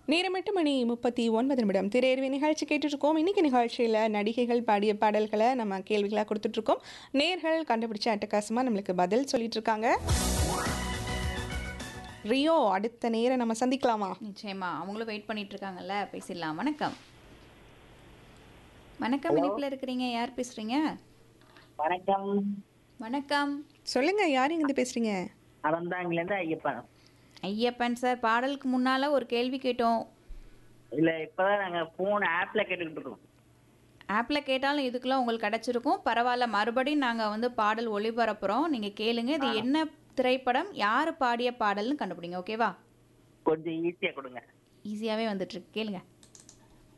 நேரம் எட்டு மணி முப்பத்தி ஒன்பது நிமிடம் திரையர்வி நிகழ்ச்சி கேட்டுட்ருக்கோம் இன்னைக்கு நிகழ்ச்சியில் நடிகைகள் பாடிய பாடல்களை நம்ம கேள்விகளாக கொடுத்துட்ருக்கோம் நேர்கள் கண்டுபிடிச்ச அட்டகாசமாக நம்மளுக்கு பதில் சொல்லிட்டு இருக்காங்க ரியோ அடுத்த நேரம் நம்ம சந்திக்கலாமா நிச்சயமா அவங்களும் வெயிட் பண்ணிட்டு இருக்காங்கல்ல பேசிடலாம் வணக்கம் வணக்கம் இணைப்பில் இருக்கிறீங்க யார் பேசுறீங்க வணக்கம் வணக்கம் சொல்லுங்க யார் இங்கிருந்து பேசுறீங்க அறந்தாங்கிலேருந்து ஐயப்பன் ஐயப்பன் சார் பாடலுக்கு முன்னால ஒரு கேள்வி கேட்டோம் இல்ல இப்பதான் நாங்க போன் ஆப்ல கேட்டுக்கிட்டு இருக்கோம் ஆப்பில் கேட்டாலும் இதுக்கெல்லாம் உங்களுக்கு கிடச்சிருக்கும் பரவாயில்ல மறுபடியும் நாங்கள் வந்து பாடல் ஒளிபரப்புகிறோம் நீங்கள் கேளுங்க இது என்ன திரைப்படம் யார் பாடிய பாடல்னு கண்டுபிடிங்க ஓகேவா கொஞ்சம் ஈஸியா கொடுங்க ஈஸியாகவே வந்துட்டுருக்கு கேளுங்க